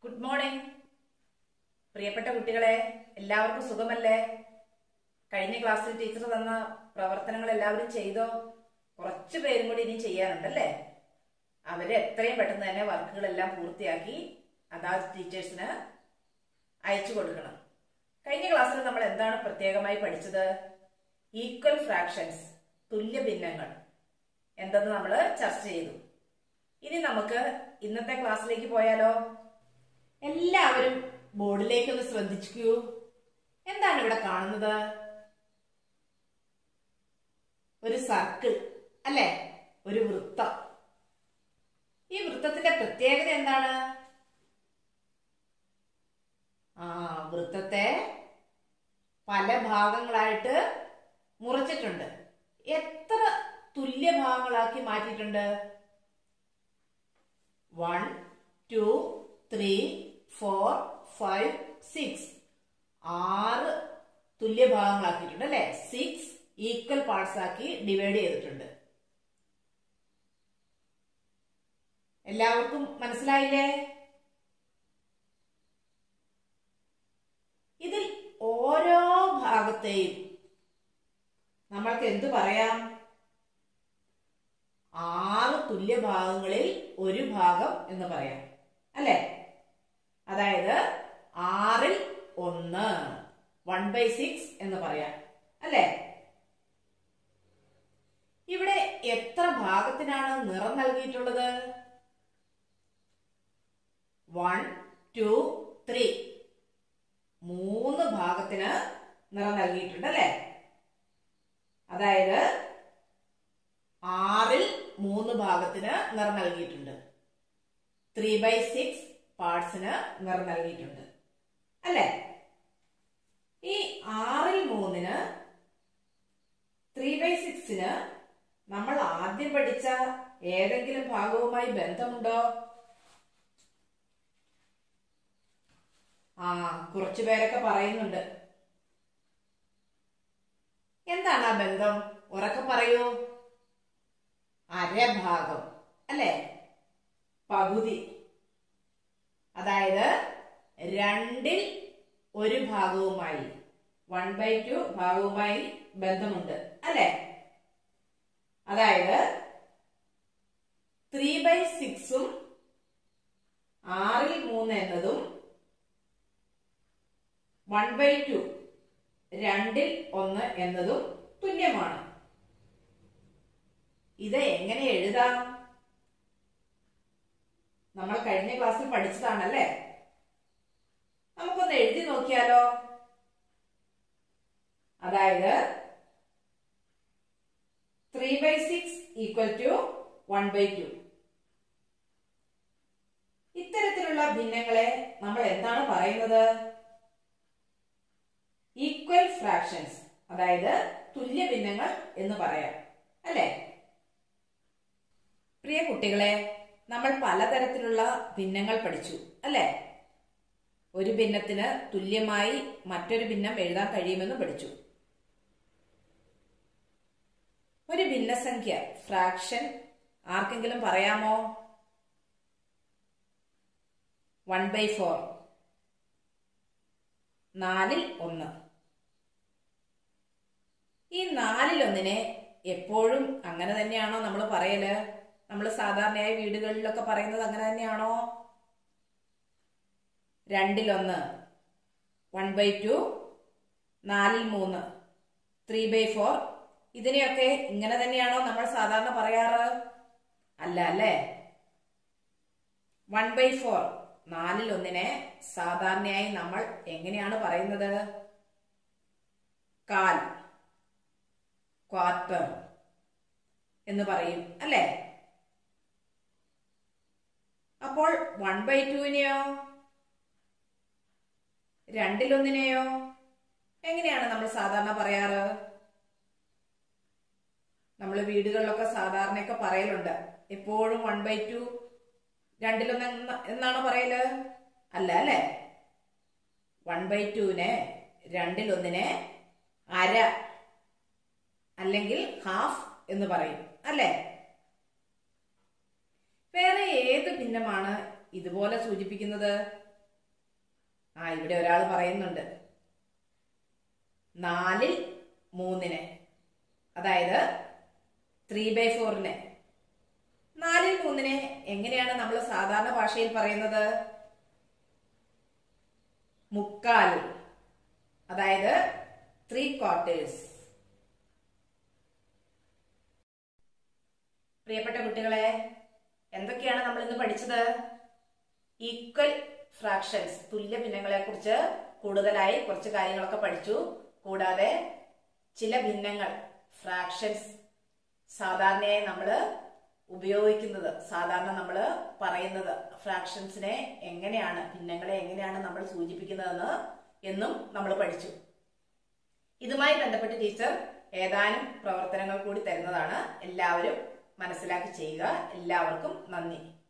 good morning പ്രിയപ്പെട്ട കുട്ടികളെ എല്ലാവർക്കും സുഖമല്ലേ കഴിഞ്ഞ ക്ലാസ്സിൽ ടീച്ചർ തന്ന പ്രവർത്തനങ്ങൾ എല്ലാവരും ചെയ്തോ കുറച്ച് പേരും കൂടി ഇനി ചെയ്യാനുണ്ടല്ലേ അവര് എത്രയും പെട്ടെന്ന് തന്നെ വർക്കുകളെല്ലാം പൂർത്തിയാക്കി അതാത് ടീച്ചേഴ്സിന് അയച്ചു കൊടുക്കണം കഴിഞ്ഞ ക്ലാസ്സിൽ നമ്മൾ എന്താണ് പ്രത്യേകമായി പഠിച്ചത് ഈക്വൽ ഫ്രാക്ഷൻസ് തുല്യ ഭിന്നങ്ങൾ എന്തെന്ന് നമ്മൾ ചർച്ച ചെയ്തു ഇനി നമുക്ക് ഇന്നത്തെ ക്ലാസ്സിലേക്ക് പോയാലോ എല്ലാവരും ബോർഡിലേക്ക് ഒന്ന് ശ്രദ്ധിക്കൂ എന്താണ് ഇവിടെ കാണുന്നത് ഒരു സർക്കിൾ അല്ലെ ഒരു വൃത്തം ഈ വൃത്തത്തിന്റെ പ്രത്യേകത എന്താണ് ആ വൃത്തത്തെ പല ഭാഗങ്ങളായിട്ട് മുറിച്ചിട്ടുണ്ട് എത്ര തുല്യ ഭാഗങ്ങളാക്കി മാറ്റിയിട്ടുണ്ട് one two three four five six ആറ് തുല്യ ഭാഗങ്ങളാക്കിയിട്ടുണ്ട് അല്ലെ സിക്സ് ഈക്വൽ പാർട്സ് ആക്കി ഡിവൈഡ് ചെയ്തിട്ടുണ്ട് എല്ലാവർക്കും മനസ്സിലായില്ലേ ഇതിൽ ഓരോ ഭാഗത്തെയും നമ്മൾക്ക് എന്തു പറയാം ആറ് തുല്യ ഭാഗങ്ങളിൽ ഒരു ഭാഗം എന്ന് പറയാം അല്ലെ അതായത് ആറിൽ ഒന്ന് വൺ ബൈ സിക്സ് എന്ന് പറയാം അല്ലെ ഇവിടെ എത്ര ഭാഗത്തിനാണ് നിറം നൽകിയിട്ടുള്ളത് വൺ ടു ത്രീ മൂന്ന് ഭാഗത്തിന് നിറം നൽകിയിട്ടുണ്ട് അല്ലെ അതായത് ആറിൽ മൂന്ന് ഭാഗത്തിന് നിറം നൽകിയിട്ടുണ്ട് ത്രീ ബൈ സിക്സ് പാർട്സിന് നിറം നൽകിയിട്ടുണ്ട് അല്ലെ ഈ ആറിൽ മൂന്നിന് ത്രീ ബൈ സിക്സിന് നമ്മൾ ആദ്യം പഠിച്ച ഏതെങ്കിലും ഭാഗവുമായി ബന്ധമുണ്ടോ ആ കുറച്ചു പേരൊക്കെ പറയുന്നുണ്ട് എന്താണ് ആ ബന്ധം ഉറക്കെ പറയൂ അരഭാഗം അല്ലെ പകുതി അതായത് രണ്ടിൽ ഒരു ഭാഗവുമായി വൺ ബൈ ടു ഭാഗവുമായി ബന്ധമുണ്ട് അല്ലെ അതായത് ത്രീ ബൈ സിക്സും ആറിൽ മൂന്ന് എന്നതും വൺ ബൈ ടു രണ്ടിൽ ഒന്ന് എന്നതും തുല്യമാണ് ഇത് എങ്ങനെ എഴുതാം നമ്മൾ കഴിഞ്ഞ ക്ലാസ്സിൽ പഠിച്ചതാണല്ലേ നമുക്കൊന്ന് എഴുതി നോക്കിയാലോ അതായത് three by six equal to one by two ഇത്തരത്തിലുള്ള ഭിന്നങ്ങളെ നമ്മൾ എന്താണ് പറയുന്നത് ഈക്വൽ ഫ്രാക്ഷൻസ് അതായത് തുല്യ ഭിന്നങ്ങൾ എന്ന് പറയാം അല്ലേ പ്രിയ കുട്ടികളെ നമ്മൾ പലതരത്തിലുള്ള ഭിന്നങ്ങൾ പഠിച്ചു അല്ലേ ഒരു ഭിന്നത്തിന് തുല്യമായി മറ്റൊരു ഭിന്നം എഴുതാൻ കഴിയുമെന്ന് പഠിച്ചു ഒരു ഭിന്നസംഖ്യ ഫ്രാക്ഷൻ ആർക്കെങ്കിലും പറയാമോ വൺ ബൈ ഫോർ നാലിൽ ഒന്ന് ഈ നാലിൽ ഒന്നിനെ എപ്പോഴും അങ്ങനെ തന്നെയാണോ നമ്മൾ പറയല് നമ്മൾ സാധാരണയായി വീടുകളിലൊക്കെ പറയുന്നത് അങ്ങനെ തന്നെയാണോ രണ്ടിലൊന്ന് വൺ ബൈ ടു നാലിൽ മൂന്ന് ത്രീ ബൈ ഫോർ ഇതിനെയൊക്കെ ഇങ്ങനെ തന്നെയാണോ നമ്മൾ സാധാരണ പറയാറ് അല്ല അല്ലേ വൺ ബൈ ഫോർ നാലിൽ ഒന്നിനെ സാധാരണയായി നമ്മൾ എങ്ങനെയാണ് പറയുന്നത് കാൽ ക്വാർട്ടർ എന്ന് പറയും അല്ലേ അപ്പോൾ വൺ ബൈ ടുവിനെയോ രണ്ടിലൊന്നിനെയോ എങ്ങനെയാണ് നമ്മൾ സാധാരണ പറയാറ് നമ്മൾ വീടുകളിലൊക്കെ സാധാരണയൊക്കെ പറയലുണ്ട് എപ്പോഴും വൺ ബൈ ടു രണ്ടിലൊന്ന് എന്നാണ് പറയല് അല്ല അല്ലെ വൺ ബൈ ടുവിനെ രണ്ടിലൊന്നിനെ അര അല്ലെങ്കിൽ ഹാഫ് എന്ന് പറയും അല്ലേ വേറെ ഏത് ഭിന്നമാണ് ഇതുപോലെ സൂചിപ്പിക്കുന്നത് ആ ഇവിടെ ഒരാൾ പറയുന്നുണ്ട് നാലിൽ മൂന്നിന് അതായത് ത്രീ ബൈ ഫോറിന് നാലിൽ മൂന്നിന് എങ്ങനെയാണ് നമ്മൾ സാധാരണ ഭാഷയിൽ പറയുന്നത് മുക്കാൽ അതായത് ത്രീ ക്വാർട്ടേഴ്സ് പ്രിയപ്പെട്ട കുട്ടികളെ എന്തൊക്കെയാണ് നമ്മൾ ഇന്ന് പഠിച്ചത് ഈക്വൽ ഫ്രാക്ഷൻസ് തുല്യ ഭിന്നങ്ങളെ കുറിച്ച് കൂടുതലായി കുറച്ച് കാര്യങ്ങളൊക്കെ പഠിച്ചു കൂടാതെ ചില ഭിന്നങ്ങൾ ഫ്രാക്ഷൻസ് സാധാരണയായി നമ്മൾ ഉപയോഗിക്കുന്നത് സാധാരണ നമ്മൾ പറയുന്നത് ഫ്രാക്ഷൻസിനെ എങ്ങനെയാണ് ഭിന്നങ്ങളെ എങ്ങനെയാണ് നമ്മൾ സൂചിപ്പിക്കുന്നതെന്ന് എന്നും നമ്മൾ പഠിച്ചു ഇതുമായി ബന്ധപ്പെട്ട് ടീച്ചർ ഏതാനും പ്രവർത്തനങ്ങൾ കൂടി തരുന്നതാണ് എല്ലാവരും മനസ്സിലാക്കി ചെയ്യുക എല്ലാവർക്കും നന്ദി